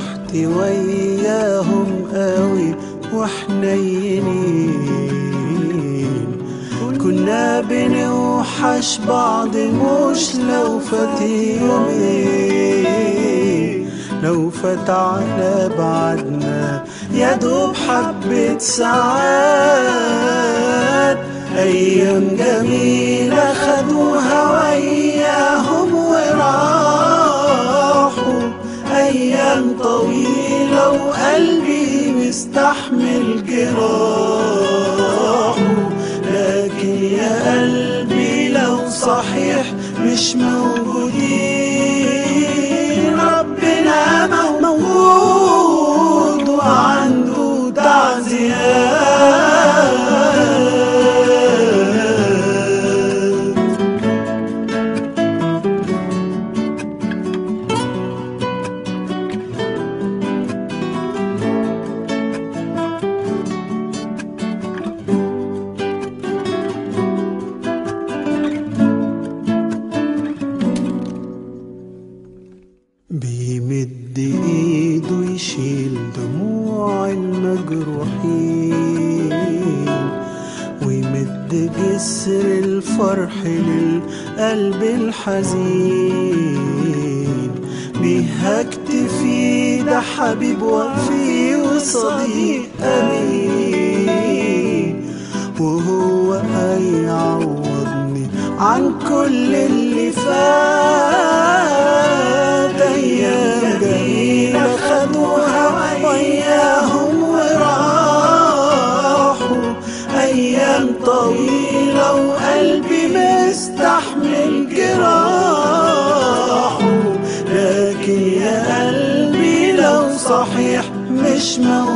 فرحت وياهم قوي وحنينين كنا بنوحش بعض مش لو فات يومين لو فات على بعدنا يا دوب حبة ساعات أيام جميلة خدوها وياهم وراحوا أيام طويلة وقلبي مستحمل جراحه لكن يا قلبي لو صحيح مش موجودين ربنا موجود وعنده تعزيات بيمد ايده يشيل دموع المجروحين ويمد جسر الفرح للقلب الحزين بيهكتفي ده حبيب وفي وصديق امين وهو هيعوضني عن كل اللي فات ايام جميله خدوها وياهم وراحوا ايام طويله وقلبي مستحمل جراحه لكن يا قلبي لو صحيح مش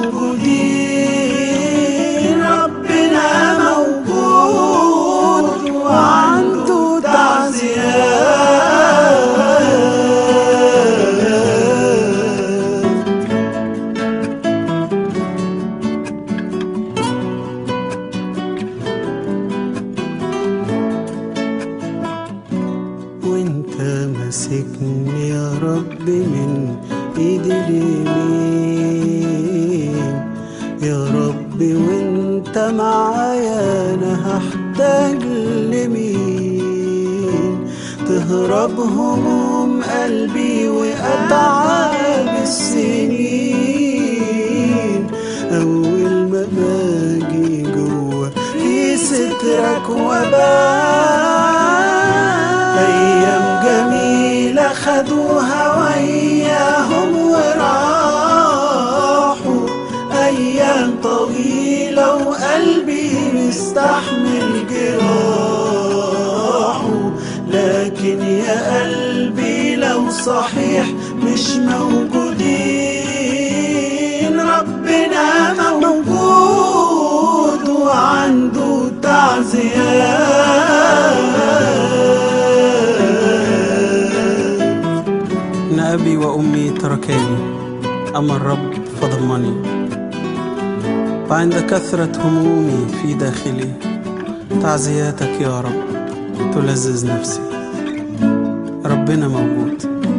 موجودين ربنا موجود وعنده تعزيات وانت ماسكني يا رب من ايدي اليمين يا رب وانت معايا انا هحتاج لمين تهرب هموم قلبي واتعاب السنين اول ما باجي جوه في سترك وبان ايام جميله خدوها وياهم وراحوا ايام طويله وقلبي مستحمل جراحه لكن يا قلبي لو صحيح مش موجودين ربنا موجود وعنده تعزيات إن أبي وأمي تركاني أما الرب فضمني وعند كثرة همومي في داخلي تعزياتك يا رب تلذذ نفسي ربنا موجود